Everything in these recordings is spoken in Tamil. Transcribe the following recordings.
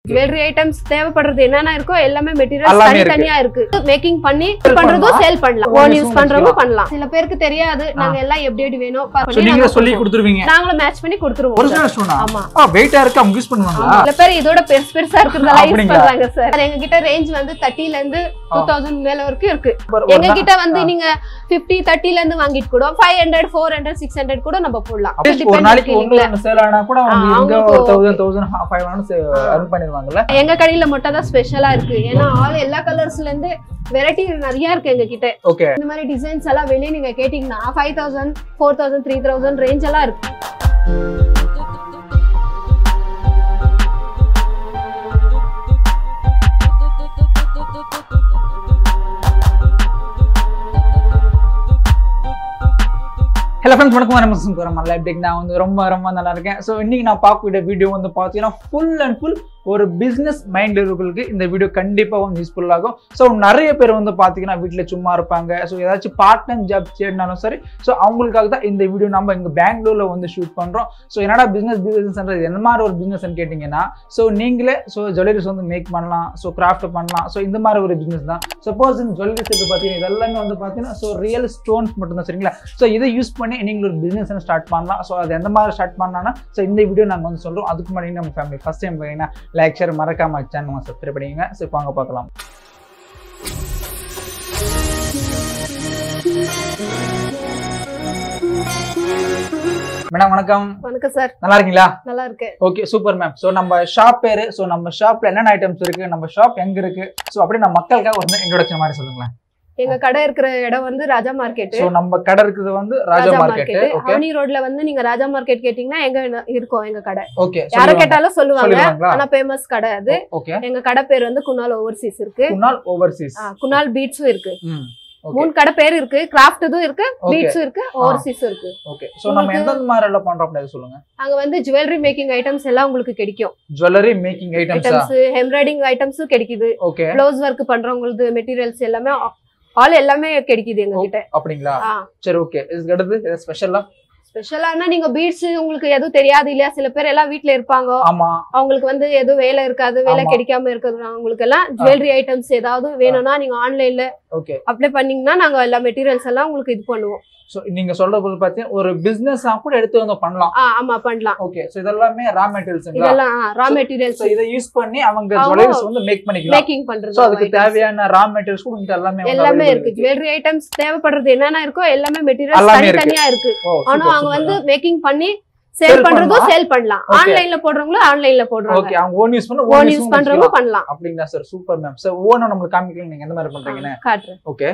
ஜுவல்லரி ஐட்டம்ஸ் தேவைப்படுறது என்னென்ன இருக்கோ எல்லாமே மெட்டீரியல்ஸ் எல்லாமே தனி இருக்கு. தனியா இருக்கு மேக்கிங் பண்ணி Sell பண்றதும் பண்ணலாம். சேல் பண்ணலாம் Own ஓன் use யூஸ் பண்றவங்க பண்ணிக்கலாம். பண்ணலாம் சில பேருக்கு தெரியாது நாங்க எல்லாம் எப்படி எப்படி வேணும் ஸோ பண்ணி நீங்களே நாங்க சொல்லி கொடுப்போம். கொடுத்துருவீங்க நாங்களும் மேட்ச் பண்ணி கொடுத்துருவோம் sir. ஒரிஜினல் ஸ்டோனா ஆமா ஆ வெயிட்டா இருக்கு அவங்க யூஸ் பண்ணுவாங்களா சில பேர் இதோட பெருசு பெருசா இருக்கிறதெல்லாம் யூஸ் அப்படிங்களா? பண்றாங்க சார் எங்க கிட்ட ரேஞ்ச் வந்து தேர்ட்டில இருந்து டூ தௌசண்ட் மேல வரைக்கும் இருக்கு ஒரு- ஒரு எங்க நா- கிட்ட வந்து ஆ. நீங்க பிப்டி தேர்ட்டில இருந்து வாங்கிட்டு கூட five hundred four hundred six hundred கூட நம்ம போடலாம் அப்படியே ஒரு Depend நாளைக்கு இருக்கு ஒண்ணு இல்லைங்களா? ஒண்ணு சேல் ஆனா கூட அவங்க ஆ, இங்க அவங்களுக்கு ஒரு thousand thousand five hundred earn பண்ணிடுவாங்கல்ல எங்க கடையில மட்டும் தான் ஸ்பெஷலா இருக்கு ஏன்னா ஆல் எல்லா கலர்ஸ்ல இருந்து வெரைட்டி நிறைய இருக்கு எங்க கிட்ட ஓகே இந்த மாதிரி டிசைன்ஸ் எல்லாம் வெளியே நீங்க கேட்டீங்கன்னா five thousand four thousand three thousand range எல்லாம் இருக்கு ஹலோ ஃப்ரெண்ட்ஸ் வணக்கம் நம்ம சுந்தரம் நல்லா எப்படி நான் வந்து ரொம்ப ரொம்ப நல்லா இருக்கேன் ஸோ இன்னைக்கு நான் பார்க்கக்கூடிய வீடியோ வந்து பார்த்தீங்கன்னா ஃபுல் அண்ட் ஃபுல் ஒரு பிஸ்னஸ் மைண்ட் இருக்கிறவங்களுக்கு இந்த வீடியோ கண்டிப்பாக வந்து யூஸ்ஃபுல் ஆகும் ஸோ நிறைய பேர் வந்து பார்த்தீங்கன்னா வீட்டில் சும்மா இருப்பாங்க ஸோ ஏதாச்சும் பார்ட் டைம் ஜாப் தேடினாலும் சரி ஸோ அவங்களுக்காக தான் இந்த வீடியோ நம்ம இங்கே பெங்களூரில் வந்து ஷூட் பண்ணுறோம் ஸோ என்னடா பிஸ்னஸ் பிஸ்னஸ்ன்றது எந்த மாதிரி ஒரு பிஸ்னஸ்ன்னு கேட்டிங்கன்னா ஸோ நீங்களே ஸோ ஜுவல்லரிஸ் வந்து மேக் பண்ணலாம் ஸோ கிராஃப்ட் பண்ணலாம் ஸோ இந்த மாதிரி ஒரு பிஸ்னஸ் தான் சப்போஸ் இந்த ஜுவல்லரிஸ் எடுத்து பார்த்தீங்கன்னா இதெல்லாமே வந்து பார்த்தீங்கன்னா ஸோ ரியல் ஸ்டோன்ஸ் மட்டும்தான் சரிங்களா ஸோ இதை யூஸ் பண்ணி நீங்கள் ஒரு பிஸ்னஸ் ஸ்டார்ட் பண்ணலாம் ஸோ அது எந்த மாதிரி ஸ்டார்ட் பண்ணலாம்னா ஸோ இந்த வீடியோ நாங்கள் வந்து சொல்கிறோம் அதுக்கு முன்னாடி நம்ம ஃபேமிலி ஃபஸ்ட் டைம் பார்த்தீங்கன்னா லைக் ஷேர் மறக்காம சேனல் நம்ம சப்ஸ்கிரைப் பண்ணிக்கங்க ஸோ இப்போ வாங்க பார்க்கலாம் மேடம் வணக்கம் வணக்கம் சார் நல்லா இருக்கீங்களா நல்லா இருக்கு ஓகே சூப்பர் மேம் ஸோ நம்ம ஷாப் பேரு ஸோ நம்ம ஷாப்ல என்னென்ன ஐட்டம்ஸ் இருக்கு நம்ம ஷாப் எங்க இருக்கு ஸோ அப்படியே நம்ம மக்களுக்காக ஒரு இன்ட்ரோடக்ஷன் மாதிரி சொல்லுங்களேன் எங்க கடை இருக்கிற இடம் வந்து ராஜா மார்க்கெட் ஸோ நம்ம கடை இருக்குது வந்து ராஜா மார்க்கெட் ஓகே ஹவனி ரோட்ல வந்து நீங்க ராஜா மார்க்கெட் கேட்டீங்கன்னா எங்க வேணா- இருக்கோம் எங்க கடை ஓகே யார கேட்டாலும் சொல்லுவாங்க சொல்லுவாங்களா ஆனா ஃபேமஸ் கடை அது ஓகே எங்க கடை பேர் வந்து குணால் ஓவர்சீஸ் இருக்கு குணால் ஓவர்சீஸ் ஆ, குணால் பீட்ஸும் இருக்கு ம் ஓகே மூணு கடை பேர் இருக்கு கிராஃப்ட்டும் இருக்கு Okay. பீட்ஸும் இருக்கு ஓவர்சீஸும் இருக்கு ஓகே ஸோ நம்ம எந்தெந்த மாதிரி எல்லாம் பண்றோம் அப்படின்னு சொல்லுங்க அங்க வந்து ஜுவல்லரி மேக்கிங் ஐட்டம்ஸ் எல்லாம் உங்களுக்கு கிடைக்கும் ஜுவல்லரி மேக்கிங் ஐட்டம்ஸா ஐட்டம்ஸ் எம்ப்ராய்டிங் ஐட்டம்ஸும் கிடைக்குது ஓகே ப்ளவுஸ் ஒர்க் பண்றவங்களுக்கு மெட்டீரியல்ஸ் எல்லாமே ஆல் எல்லாமே கிடைக்குது எங்க கிட்ட அப்படிங்களா சரி ஓகே இதுக்கு அடுத்து ஏதாவது ஸ்பெஷலா ஸ்பெஷலானா நீங்க பீட்ஸ் உங்களுக்கு எதுவும் தெரியாது இல்லையா சில பேர் எல்லாம் வீட்ல இருப்பாங்க ஆமா அவங்களுக்கு வந்து எதுவும் வேலை இருக்காது வேலை ஆமா. கிடைக்காம இருக்கிறது அவங்களுக்கு எல்லாம் ஜுவல்லரி ஐட்டம்ஸ் ஏதாவது வேணும்னா நீங்க ஆன்லைன்ல ஓகே அப்ளை பண்ணீங்கன்னா நாங்க எல்லா மெட்டீரியல்ஸ் எல்லாம் உங்களுக்கு இது பண்ணுவோம் ஸோ நீங்க சொல்ற போது பார்த்தீங்கன்னா ஒரு பிசினஸ் கூட எடுத்து வந்து பண்ணலாம் ஆ ஆமா பண்ணலாம் ஓகே ஸோ இதெல்லாமே ரா மெட்டீரியல்ஸுங்களா இதெல்லாம் ரா So- மெட்டீரியல்ஸ் ஸோ இதை யூஸ் பண்ணி அவங்க அவங்க ஜுவல்லரிஸ் வந்து மேக் பண்ணிக்கலாம் மேக்கிங் ஸோ பண்றது அதுக்கு items. தேவையான ரா மெட்டீரியல்ஸ் கூட உங்ககிட்ட எல்லாமே வந்து எல்லாமே available இருக்கு ஜுவல்லரி ஐட்டம்ஸ் தேவைப்படுறது என்னென்ன இருக்கோ எல்லாமே மெட்டீரியல்ஸ் எல்லாமே இருக்கு. தனித்தனியா இருக்கு ஓ ஆனா சூப்பர் அவங்க வந்து சூப்பர் மேக்கிங் பண்ணி Sell சேல் பண்றதும் பண்ணலாம். சேல் பண்ணலாம் Okay. ஆன்லைன்ல போடுறவங்களும் ஆன்லைன்ல போடுறாங்க ஓகே அவங்க ஓன் யூஸ் பண்ண ஓன் யூஸ் பண்றவங்க பண்ணலாம் அப்படிங்களா சார் சூப்பர் மேம் சார் ஓனா நம்மளுக்கு காமிக்கலாம் நீங்க எந்த மாதிரி பண்றீங்கன்னு ஆ, காட்டுறேன் ஓகே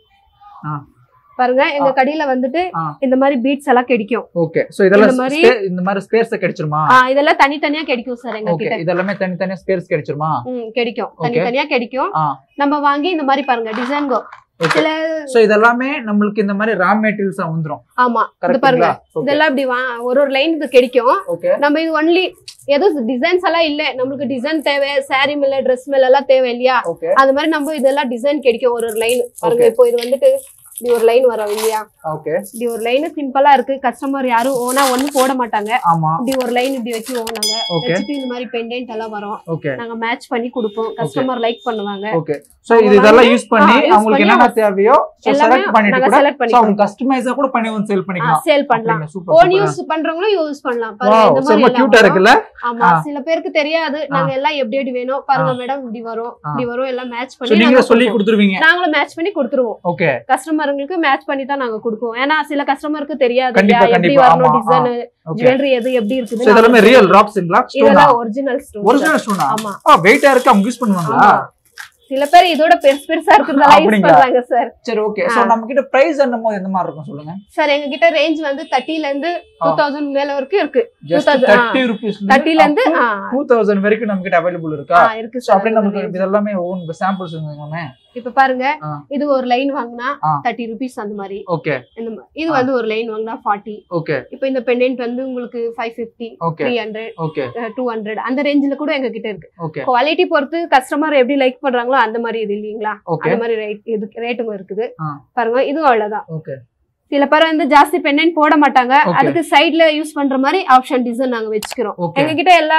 பாருங்க எங்க கடையில வந்துட்டு ஆ. இந்த மாதிரி பீட்ஸ் எல்லாம் கிடைக்கும் ஓகே சோ இதெல்லாம் இந்த மாதிரி- spare- இந்த மாதிரி ஸ்பேர்ஸ் கிடைச்சிருமா ஆ, இதெல்லாம் தனித்தனியா கிடைக்கும் சார் எங்க ஓகே கிட்ட இதெல்லாமே தனித்தனியா ஸ்பேர்ஸ் கிடைச்சிருமா ம் கிடைக்கும் Okay. தனித்தனியா கிடைக்கும் ஆ. நம்ம வாங்கி இந்த மாதிரி பாருங்க டிசைன் ஓகே சில சோ இதெல்லாமே நம்மளுக்கு இந்த மாதிரி ரா மெட்டீரியல்ஸா வந்துரும் ஆமா இது கரெக்ட்டுங்களா பாருங்க ஓகே இதெல்லாம் இப்படி வா- ஒரு ஒரு லைன் இது கிடைக்கும் ஓகே நம்ம இது ஒன்லி எதுவும் டிசைன்ஸ் எல்லாம் இல்ல நம்மளுக்கு டிசைன் தேவை சாரி மேல ட்ரெஸ் மேல எல்லாம் தேவை இல்லையா ஓகே அது மாதிரி நம்ம இதெல்லாம் டிசைன் கிடைக்கும் ஒரு ஒரு லைன் பாருங்க Okay. இப்போ இது வந்துட்டு இப்படி ஒரு லைன் வரும் இல்லையா ஓகே இப்படி ஒரு லைன் சிம்பிளா இருக்கு கஸ்டமர் யாரும் ஓனா ஒண்ணு போட மாட்டாங்க ஆமா இப்படி ஒரு லைன் இப்படி வச்சுருவோம் நாங்க ஓகே வச்சுட்டு இந்த மாதிரி பெண்டென்ட் எல்லாம் வரும் ஓகே நாங்க மேட்ச் பண்ணி கொடுப்போம் கஸ்டமர் லைக் பண்ணுவாங்க ஓகே சோ அவங்க இது இதெல்லாம் வந்து- யூஸ் பண்ணி ஆ, use அவங்களுக்கு பண்ணி என்னென்ன தேவையோ எல்லாமே செலக்ட் பண்ணிட்டு நாங்க கூட செலக்ட் பண்ணி சோ அவங்க கஸ்டமைஸா கூட பண்ணி வந்து சேல் பண்ணிக்கலாம் சேல் பண்ணலாம் சூப்பர் ஓன் யூஸ் பண்றவங்களும் யூஸ் பண்ணலாம் பாருங்க வாவ் இந்த மாதிரி ரொம்ப எல்லாம் கியூட்டா வரும். இருக்குல்ல ஆமா ஆ. சில பேருக்கு தெரியாது நாங்க எல்லாம் எப்படி எப்படி வேணும் பாருங்க மேடம் இப்படி வரும் ஆ. இப்படி வரும் எல்லாம் மேட்ச் சோ பண்ணி நீங்களே நாங்க சொல்லி கொடுப்போம். கொடுத்துருவீங்க நாங்களும் மேட்ச் பண்ணி கொடுத்துருவோம் ஓகே கஸ்டமருங்களுக்கு மேட்ச் பண்ணி தான் நாங்க கொடுப்போம் ஏன்னா சில கஸ்டமருக்கு தெரியாது கண்டிப்பா, இல்லையா, எப்படி கண்டிப்பா. வரணும் ஆமா, டிசைன் ஓகே ஜுவல்லரி எது எப்படி சோ இருக்குது இதெல்லாமே ரியல் டிராப்ஸ்ங்களா ஸ்டோனா இதெல்லாம் ஒரிஜினல் ஸ்டோன் ஒரிஜினல் ஸ்டோனா ஆமா ஆ வெயிட்டா இருக்கு அவங்க யூஸ் பண்ணுவாங்களா ஆமா. சில பேர் இதோட பெருசு பெருசா இருக்கிறதெல்லாம் யூஸ் அப்படிங்களா? பண்றாங்க சார் சரி ஓகே சோ நம்ம கிட்ட பிரைஸ் என்னமோ எந்த மாதிரி இருக்கும் சொல்லுங்க சார் எங்க கிட்ட ரேஞ்ச் வந்து தேர்ட்டில இருந்து டூ தௌசண்ட் மேல வரைக்கும் இருக்கு ஜஸ்ட் 2000, தேர்ட்டி ருபீஸ் தேர்ட்டில இருந்து ஆ, டூ தௌசண்ட் வரைக்கும் நம்ம கிட்ட அவைலபிள் இருக்கா ஆ, இருக்கு சோ சார் அப்படியே அந்த நமக்கு range. இது எல்லாமே ஓன் சாம்பிள்ஸ் இருந்துங்களாமே இப்ப பாருங்க ஆ. இது ஒரு லைன் வாங்கினா ஆ. தேர்ட்டி ருபீஸ் அந்த மாதிரி ஓகே இந்த மாதிரி இது ஆ. வந்து ஒரு லைன் வாங்கினா ஃபார்ட்டி ஓகே இப்ப இந்த பெண்டென்ட் வந்து உங்களுக்கு five fifty okay three hundred okay two hundred அந்த ரேஞ்சில கூட எங்க கிட்ட இருக்கு ஓகே குவாலிட்டி பொறுத்து கஸ்டமர் எப்படி லைக் பண்றாங்களோ அந்த மாதிரி இது இல்லீங்களா ஓகே அந்த மாதிரி ரேட் இது ரேட்டும் இருக்குது ஆ. பாருங்க இதுவும் அவ்வளவுதான் ஓகே சில பேர் வந்து ஜாஸ்தி பெண்டென்ட் போட மாட்டாங்க Okay. அதுக்கு சைடுல யூஸ் பண்ற மாதிரி ஆப்ஷன் டிசைன் நாங்க வச்சுக்கிறோம் ஓகே எங்க கிட்ட எல்லா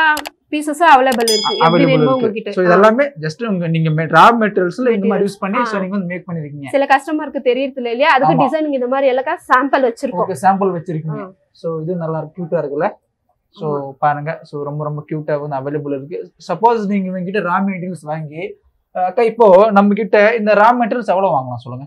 பீசஸும் அவைலபிள் இருக்கு எப்படி அவைலபிள் வேணுமோ இருக்கு உங்ககிட்ட ஸோ இதெல்லாமே ஜஸ்ட் உங்க நீங்க ரா மெட்டீரியல்ஸ்ல இந்த மாதிரி Materials. யூஸ் பண்ணி ஆ. ஸோ நீங்க வந்து மேக் பண்ணிருக்கீங்க சில கஸ்டமருக்கு தெரியறது இல்லையா அதுக்கு ஆமா. டிசைன் இந்த மாதிரி எல்லாம் சாம்பிள் வச்சிருக்கோம் ஓகே சாம்பிள் வச்சிருக்கீங்க ஆ. ஸோ இது நல்லா கியூட்டா இருக்குல்ல ஸோ பாருங்க ஸோ ரொம்ப ரொம்ப கியூட்டா வந்து அவைலபிள் இருக்கு சப்போஸ் நீங்க இவங்கிட்ட ரா மெட்டீரியல்ஸ் வாங்கி அஹ் அக்கா இப்போ நம்ம கிட்ட இந்த ரா மெட்டீரியல்ஸ் எவ்வளவு வாங்கலாம் சொல்லுங்க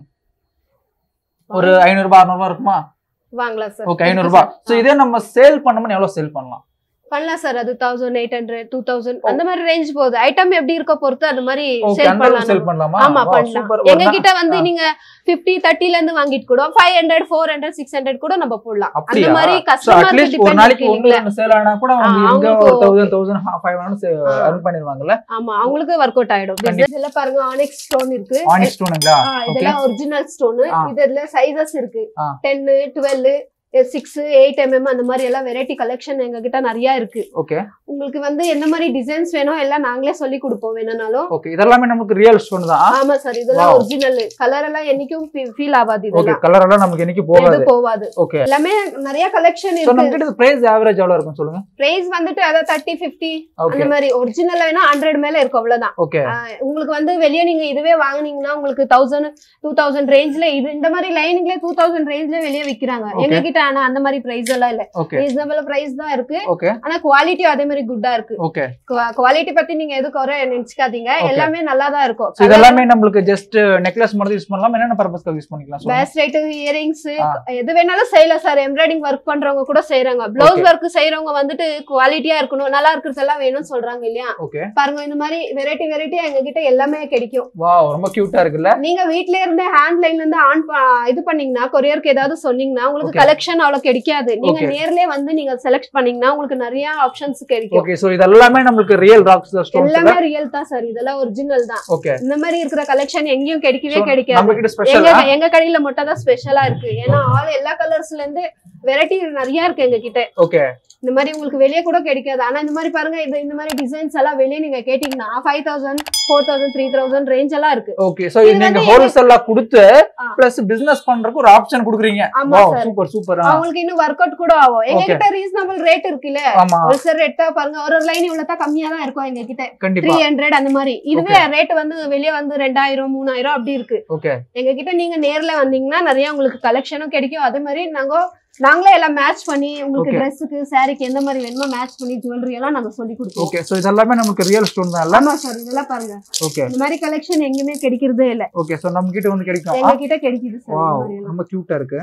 ஒரு ஐநூறு ரூபாய் அறுநூறு ரூபாய் இருக்குமா வாங்கலாம் சார் ஓகே ஐநூறு ரூபாய் ஸோ இதே நம்ம சேல் பண்ணோம்னா எவ்வளவு சேல் பண்ணலாம் பண்ணலாம் சார் அது thousand eight hundred two thousand அந்த மாதிரி ரேஞ்ச் போகுது ஐட்டம் எப்படி இருக்க பொறுத்து அது மாதிரி ஓகே சேல் அந்த பண்ணலாம் சேல் நம்ம. பண்ணலாமா ஆமா Wow, பண்ணலாம் super. எங்க ஒரு கிட்ட வந்து ஆ. நீங்க பிப்டி தேர்ட்டில இருந்து வாங்கிட்டு கூட five hundred four hundred six hundred கூட நம்ம போடலாம் அந்த அப்படியா? மாதிரி So, கஸ்டமர் atleast ஒரு நாளைக்கு ஒண்ணு ரெண்டு சேல் ஆனா கூட அவங்க ஆ, இங்க ஒரு அவங்களுக்கு தௌசண்ட் தௌசண்ட் ஃபைவ் ஹண்ட்ரட் ஆ. அர்ன் பண்ணிருவாங்கல்ல ஆமா அவங்களுக்கு ஒர்க் அவுட் ஆயிடும் கண்டிப்பா. Business ல பாருங்க ஆனிக்ஸ் ஸ்டோன் இருக்கு ஆனிக் ஸ்டோனுங்களா ஆ, ஓகே இதெல்லாம் ஒரிஜினல் ஸ்டோன் ஆ. இதுல சைசஸ் இருக்கு ஆ. Ten twelve six eight mm அந்த மாதிரி எல்லாம் வெரைட்டி கலெக்ஷன் எங்க கிட்ட நிறைய இருக்கு ஓகே உங்களுக்கு வந்து என்ன மாதிரி டிசைன்ஸ் வேணும் எல்லாம் நாங்களே சொல்லி கொடுப்போம் வேணும்னாலும் ஓகே இதெல்லாமே நமக்கு ரியல் ஸ்டோன் தான் ஆமா சார் இதெல்லாம் Wow. ஒரிஜினல் கலர் எல்லாம் என்னைக்கும் ஃபீல் ஆகாது ஓகே இதெல்லாம் கலர் எல்லாம் நமக்கு என்னைக்கு எது போகாது போவாது ஓகே எல்லாமே நிறைய கலெக்ஷன் சோ நம்ம இருக்கு கிட்ட பிரைஸ் ஆவரேஜ் எவ்வளவு இருக்கும் சொல்லுங்க பிரைஸ் வந்துட்டு அதான் தேர்ட்டி பிப்டி ஓகே அந்த மாதிரி ஒரிஜினல் வேணா ஹண்ட்ரட் மேல இருக்கும் அவ்வளவுதான் ஓகே ஆஹ் உங்களுக்கு வந்து வெளியே நீங்க இதுவே வாங்குனீங்கன்னா உங்களுக்கு தௌசண்ட் டூ தௌசண்ட் ரேஞ்ச்ல இது இந்த மாதிரி லைனிங்ல டூ தௌசண்ட் ரேஞ்ச்ல வெளியே விக்கிறாங்க Okay. எங்க கிட்ட ஆனா அந்த மாதிரி பிரைஸ் எல்லாம் இல்ல ஓகே ரீசனபிள் பிரைஸ் தான் இருக்கு ஓகே ஆனா குவாலிட்டியும் அதே மாதிரி குட்டா இருக்கு ஓகே குவாலிட்டி பத்தி நீங்க எது குறை நினைச்சுக்காதீங்க Okay. எல்லாமே நல்லா தான் இருக்கும் சோ இதெல்லாமே நம்மளுக்கு ஜஸ்ட் நெக்லஸ் மட்டும் யூஸ் பண்ணலாம் என்னென்ன பர்பஸ்க்கு யூஸ் பண்ணிக்கலாம் சொல்லுங்க பேஸ்லைட் இயரிங்ஸ் ஆ. எது வேணாலும் செய்யலாம் சார் எம்ப்ராய்டிங் ஒர்க் பண்றவங்க கூட செய்யறாங்க பிளவுஸ் Okay. ஒர்க் செய்யறவங்க வந்துட்டு குவாலிட்டியா இருக்கணும் நல்லா இருக்கிறதெல்லாம் வேணும்னு சொல்றாங்க இல்லையா ஓகே பாருங்க இந்த மாதிரி வெரைட்டி வெரைட்டியா எங்க கிட்ட எல்லாமே கிடைக்கும் வாவ் ரொம்ப கியூட்டா இருக்குல்ல நீங்க வீட்ல இருந்தே ஹேண்ட் லைன்ல இருந்து ஆன் இது பண்ணீங்கன்னா கொரியருக்கு ஏதாவது சொன்னீங்கன்னா உங்களுக்கு Okay. கலெக்ஷன் அவ்வளவு கிடைக்காது நீங்க Okay. நேர்லயே வந்து நீங்க செலக்ட் பண்ணீங்கன்னா உங்களுக்கு நிறைய ஆப்ஷன்ஸ் கிடைக்கும் ஓகே சோ இதெல்லாமே நம்மளுக்கு ரியல் ராக்ஸ் ஸ்டோன்ஸ் எல்லாமே ரியல் தான் சார் இதெல்லாம் ஒரிஜினல் தான் ஓகே இந்த மாதிரி இருக்கிற கலெக்ஷன் எங்கேயும் கிடைக்கவே நம்ம கிடைக்காது கிட்ட ஸ்பெஷல் எங்க எங்க கடையில மட்டும் தான் ஸ்பெஷலா இருக்கு ஏன்னா ஆல் எல்லா கலர்ஸ்ல இருந்து வெரைட்டி நிறைய இருக்கு எங்க கிட்ட ஓகே இந்த மாதிரி உங்களுக்கு வெளியே கூட கிடைக்காது ஆனா இந்த மாதிரி பாருங்க இது இந்த மாதிரி டிசைன்ஸ் எல்லாம் வெளியே நீங்க கேட்டீங்கன்னா five thousand four thousand three thousand range எல்லாம் இருக்கு ஓகே சோ இது நீங்க வந்து ஹோல்சேலா கொடுத்து ஆ. பிளஸ் பிசினஸ் பண்றதுக்கு ஒரு ஆப்ஷன் கொடுக்குறீங்க ஆமா வாவ் sir. சூப்பர் சூப்பர் அவங்களுக்கு இன்னும் ஒர்க் அவுட் கூட ஆகும் எங்க Okay. கிட்ட ரீசனபிள் ரேட் இருக்குல்ல ஆமா ஹோல்சேல் ரேட்டா பாருங்க ஒரு ஒரு லைன் இவ்வளவு தான் கம்மியா தான் இருக்கும் எங்க கிட்ட த்ரீ கண்டிப்பா ஹண்ட்ரட் அந்த மாதிரி இதுவே ரேட் வந்து வெளியே வந்து ரெண்டாயிரம் மூணாயிரம் அப்படி இருக்கு ஓகே எங்க கிட்ட நீங்க நேர்ல வந்தீங்கன்னா நிறைய உங்களுக்கு கலெக்ஷனும் கிடைக்கும் அதே மாதிரி நாங்க நாங்களே எல்லாம் மேட்ச் பண்ணி உங்களுக்கு Okay. ட்ரெஸ்ஸுக்கு சாரிக்கு எந்த மாதிரி வேணுமோ மேட்ச் பண்ணி ஜுவல்லரி எல்லாம் நாங்க சொல்லி கொடுப்போம் ஓகே சோ இதெல்லாமே நமக்கு ரியல் ஸ்டோன் தான் இல்ல ஆமா சார் இதெல்லாம் பாருங்க ஓகே இந்த மாதிரி கலெக்ஷன் எங்கேயுமே கிடைக்கிறதே இல்ல ஓகே சோ நம்ம கிட்ட வந்து கிடைக்கும் எங்க கிட்ட கிடைக்குது சார் இந்த வாவ் மாதிரி எல்லாம். ரொம்ப கியூட்டா இருக்கு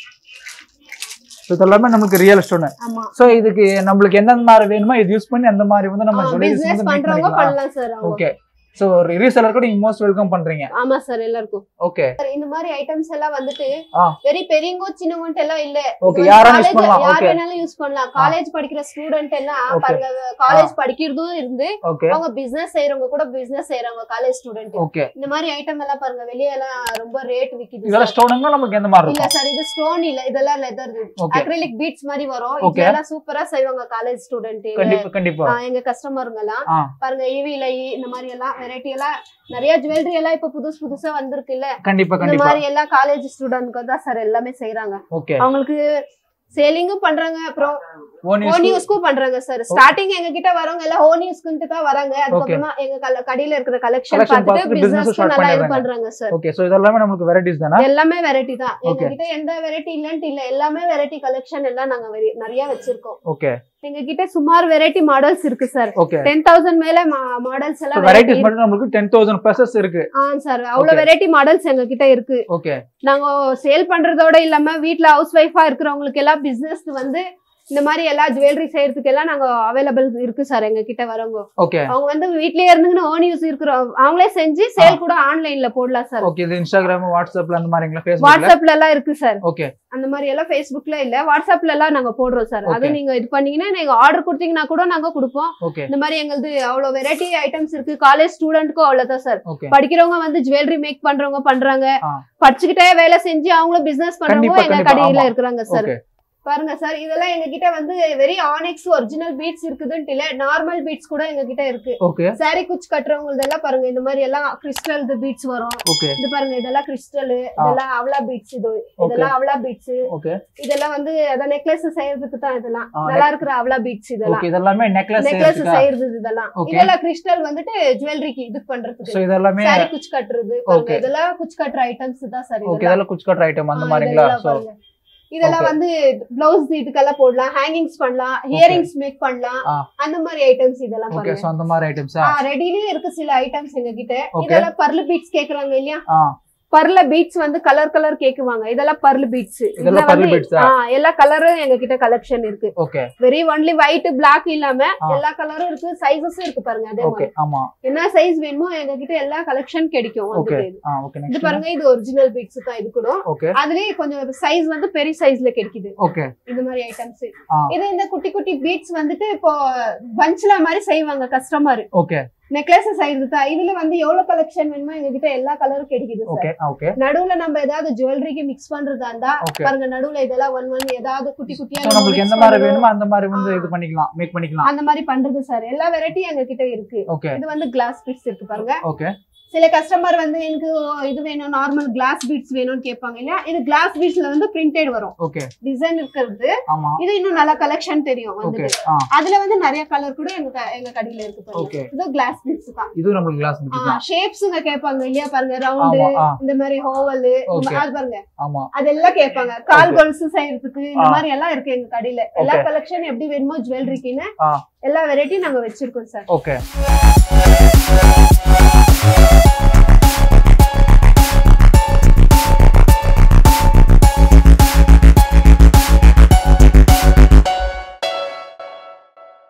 So, இதெல்லாமே நமக்கு ரியல் ஸ்டோன் ஆமா சோ இதுக்கு நம்மளுக்கு எந்தெந்த மாதிரி வேணுமோ இது யூஸ் பண்ணி அந்த மாதிரி வந்து நம்ம jewelries பிசினஸ் வந்து make பண்றவங்க பண்ணிக்கலாம் பண்ணலாம் சார் அவங்க ஓகே சோ ரீசெலர் கூட நீங்க மோஸ்ட் வெல்கம் பண்றீங்க ஆமா சார் எல்லாருக்கும் ஓகே Sir, இந்த மாதிரி ஐட்டம்ஸ் எல்லாம் வந்துட்டு ஆ. வெரி பெரியவங்க சின்னவங்க எல்லாம் இல்ல ஓகே இது வந்து யாரும் யூஸ் college- பண்ணலாம் யார் ஓகே வேணாலும் யூஸ் பண்ணலாம் காலேஜ் படிக்கிற ஸ்டூடெண்ட் எல்லாம் Okay. பாருங்க காலேஜ் படிக்கிறதும் இருந்து ஓகே அவங்க பிசினஸ் செய்யறவங்க கூட பிசினஸ் செய்யறவங்க காலேஜ் ஸ்டூடெண்ட் ஓகே இந்த மாதிரி ஐட்டம் எல்லாம் பாருங்க வெளிய எல்லாம் ரொம்ப ரேட் விக்குது இதெல்லாம் sir. ஸ்டோனுங்க நமக்கு எந்த மாதிரி இல்ல இருக்கும் சார் இது ஸ்டோன் இல்ல இதெல்லாம் லெதர் ஓகே அக்ரிலிக் பீட்ஸ் மாதிரி வரும் Okay. இதெல்லாம் சூப்பரா செய்வாங்க காலேஜ் ஸ்டூடெண்ட் கண்டிப்பா கண்டிப்பா எங்க கஸ்டமருங்க எல்லாம் ஆ. பாருங்க ஈவில இந்த மாதிரி எல்லாம் வெரைட்டி எல்லாம் நிறைய ஜுவல்லரி எல்லாம் இப்ப புதுசு புதுசா வந்திருக்கு இல்ல கண்டிப்பா இந்த கண்டிப்பா மாதிரி எல்லாம் காலேஜ் ஸ்டூடெண்ட்க்கு தான் சார் எல்லாமே செய்யறாங்க ஓகே அவங்களுக்கு சேலிங்கும் பண்றாங்க அப்புறம் ஓன் ஹோன் யூஸ்க்கும் பண்றாங்க சார் ஸ்டார்டிங் எங்க கிட்ட வரவங்க எல்லாம் ஹோன் யூஸ்க்கு தான் வராங்க அதுக்கப்புறமா எங்க கல- கடையில இருக்கிற கலெக்ஷன் Collection பார்த்துட்டு பார்த்துட்டு business பிசினஸ் start நல்லா இது பண்ணிடுறாங்க. பண்றாங்க சார் ஓகே சோ இதெல்லாமே நமக்கு வெரைட்டிஸ் தானா எல்லாமே வெரைட்டி தான் எங்க Okay. கிட்ட எந்த வெரைட்டி இல்லன்ட்டு இல்ல எல்லாமே வெரைட்டி கலெக்ஷன் எல்லாம் நாங்க very- நிறைய வச்சிருக்கோம் ஓகே எங்க கிட்ட சுமார் வெரைட்டி மாடல்ஸ் இருக்கு சார் ஓகே டென் தௌசண்ட் மேல மாடல்ஸ் எல்லாம் வெரைட்டிஸ் variety மட்டும் நமக்கு டென் தௌசண்ட் ப்ளஸஸ் இருக்கு ஆ சார் அவ்வளவு Okay. வெரைட்டி மாடல்ஸ் எங்க கிட்ட இருக்கு ஓகே நாங்க சேல் பண்றதோட இல்லாம வீட்ல ஹவுஸ் ஒய்ஃபா இருக்கிறவங்களுக்கு எல்லாம் பிசினஸ் வந்து இந்த மாதிரி எல்லா ஜுவல்லரி செய்யறதுக்கு எல்லாம் நாங்க அவைலபிள் இருக்கு சார் எங்க கிட்ட வரவங்க ஓகே அவங்க வந்து வீட்லயே இருந்துன்னு ஓன் யூஸ் இருக்கிறோம் அவங்களே செஞ்சு சேல் கூட ஆன்லைன்ல போடலாம் சார் ஓகே இது இன்ஸ்டாகிராம் வாட்ஸ்அப்ல அந்த மாதிரிங்களா ஃபேஸ்புக்ல வாட்ஸ்அப்ல எல்லாம் இருக்கு சார் ஓகே அந்த மாதிரி எல்லாம் Facebookல இல்ல வாட்ஸ்அப்ல எல்லாம் நாங்க போடுறோம் சார் அது Okay. நீங்க இது பண்ணீங்கன்னா நீங்க ஆர்டர் கொடுத்தீங்கன்னா கூட நாங்க கொடுப்போம் ஓகே இந்த மாதிரி எங்களுது அவ்வளவு வெரைட்டி ஐட்டம்ஸ் இருக்கு காலேஜ் ஸ்டூடெண்ட்க்கும் அவ்வளவுதான் சார் ஓகே படிக்கிறவங்க வந்து ஜுவல்லரி மேக் பண்றவங்க பண்றாங்க ஆ. படிச்சுக்கிட்டே வேலை செஞ்சு அவங்களும் பிசினஸ் பண்றவங்க கண்டிப்பா, எங்க கண்டிப்பா, கடையில ஆமா. இருக்கிறாங்க சார் ஓகே பாருங்க சார் இதெல்லாம் எங்க கிட்ட வந்து வெரி ஆனிக்ஸ் ஒரிஜினல் பீட்ஸ் இருக்குதுன்ட்டு இல்ல நார்மல் பீட்ஸ் கூட எங்க கிட்ட இருக்கு ஓகே சாரி குச்சி கட்டுறவங்க பாருங்க இந்த மாதிரி எல்லாம் கிறிஸ்டல் பீட்ஸ் வரும் ஓகே இது பாருங்க இதெல்லாம் கிறிஸ்டல் இதெல்லாம் அவளா பீட்ஸ் இது இதெல்லாம் அவளா பீட்ஸ் ஓகே இதெல்லாம் வந்து அதான் நெக்லஸ் செய்யறதுக்கு தான் இதெல்லாம் ஆ, நல்லா இருக்கிற அவளா பீட்ஸ் இதெல்லாம் ஓகே இதெல்லாமே நெக்லஸ் நெக்லஸ் செய்யறது இதெல்லாம் Okay. இதெல்லாம் கிறிஸ்டல் வந்துட்டு ஜுவல்லரிக்கு இது பண்றதுக்கு ஸோ இதெல்லாமே சாரி குச்சி கட்டுறது பாருங்க Okay. இதெல்லாம் குச்சி கட்டுற ஐட்டம்ஸ் தான் சார் ஓகே இதெல்லாம் குச் கட்டுற ஐட்டம் அந்த ஆ, மாதிரிங்களா இதெல்லாம் ஸோ பாருங்க. இதெல்லாம் Okay. வந்து பிளவுஸ் இதுக்கெல்லாம் போடலாம் ஹேங்கிங்ஸ் பண்ணலாம் இயரிங்ஸ் மேக் பண்ணலாம் ஆ. அந்த மாதிரி ஐட்டம்ஸ் இதெல்லாம் ஓகே பாருங்க ஸோ அந்த மாதிரி ஐட்டம்ஸா ரெடிலயே இருக்கு சில ஐட்டம்ஸ் எங்க கிட்ட Okay. இதெல்லாம் பர்ல் பீட்ஸ் கேக்குறாங்க இல்லையா ஆ பர்ல பீட்ஸ் வந்து கலர் கலர் கேக்குவாங்க இதெல்லாம் பர்ல் பீட்ஸ் இதெல்லாம் pearl beads ஆ? எல்லா கலரும் எங்க கிட்ட கலெக்ஷன் இருக்கு okay very only white black இல்லாம ஆ. எல்லா கலரும் இருக்கு சைஸஸும் இருக்கு பாருங்க அதே ஓகே மாதிரி ஆமா என்ன சைஸ் வேணுமோ எங்க கிட்ட எல்லா கலெக்ஷன் கிடைக்கும் ஓகே வந்துட்டு இது. ஆ ஓகே இது நெக்ஸ்ட் பாருங்க இது ஒரிஜினல் பீட்ஸ் தான் இது கூட ஓகே அதுலயே கொஞ்சம் சைஸ் வந்து பெரிய சைஸ்ல கிடைக்குது ஓகே இந்த மாதிரி ஐட்டம்ஸ் ஆ. இது இந்த குட்டி குட்டி பீட்ஸ் வந்துட்டு இப்போ பஞ்ச்ல மாதிரி செய்வாங்க கஸ்டமர் ஓகே நெக்லஸ் செய்யறது தான் இதுல வந்து எவ்வளவு கலெக்ஷன் வேணுமோ எங்க கிட்ட எல்லா கலரும் கிடைக்குது சார் ஓகே ஓகே நடுவுல நம்ம ஏதாவது ஜுவல்லரிக்கு மிக்ஸ் பண்றதா இருந்தா Okay. பாருங்க நடுவுல இதெல்லாம் ஒன் ஒன் ஏதாவது குட்டி குட்டியா ஸோ நம்ம நம்மளுக்கு mix எந்த மாதிரி பண்ணணும். வேணுமோ அந்த மாதிரி வந்து ஆ. இது பண்ணிக்கலாம் மேக் பண்ணிக்கலாம் அந்த மாதிரி பண்றது சார் எல்லா வெரைட்டியும் எங்க கிட்ட இருக்கு ஓகே இது வந்து கிளாஸ் பீட்ஸ் இருக்கு பாருங்க ஓகே சில கஸ்டமர் வந்து எனக்கு இது வேணும் நார்மல் கிளாஸ் பீட்ஸ் வேணும்னு கேட்பாங்க இல்லையா இது கிளாஸ் பீட்ஸ்ல வந்து பிரிண்டட் வரும் ஓகே டிசைன் இருக்கிறது ஆமா இது இன்னும் நல்ல கலெக்ஷன் தெரியும் ஓகே வந்து ஆ அதுல வந்து நிறைய கலர் கூட எங்க க- எங்க கடையில இருக்கு பாருங்க ஓகே இது கிளாஸ் பீட்ஸ் தான் இது நம்மளுக்கு கிளாஸ் பிடிச்சி தான் ஷேப்ஸுங்க கேட்பாங்க இல்லையா பாருங்க ரவுண்டு ஆமா ஆ இந்த மாதிரி ஹோவல் Okay. அது பாருங்க ஆமா அதெல்லாம் கேட்பாங்க கால் Okay. கொலுசு செய்யறதுக்கு இந்த ஆ. மாதிரி எல்லாம் இருக்கு எங்க கடையில எல்லா Okay. கலெக்ஷன் எப்படி வேணுமோ ஜுவல்லரிக்குன்னு ஆ எல்லா வெரைட்டியும் நாங்க வச்சிருக்கோம் சார் ஓகே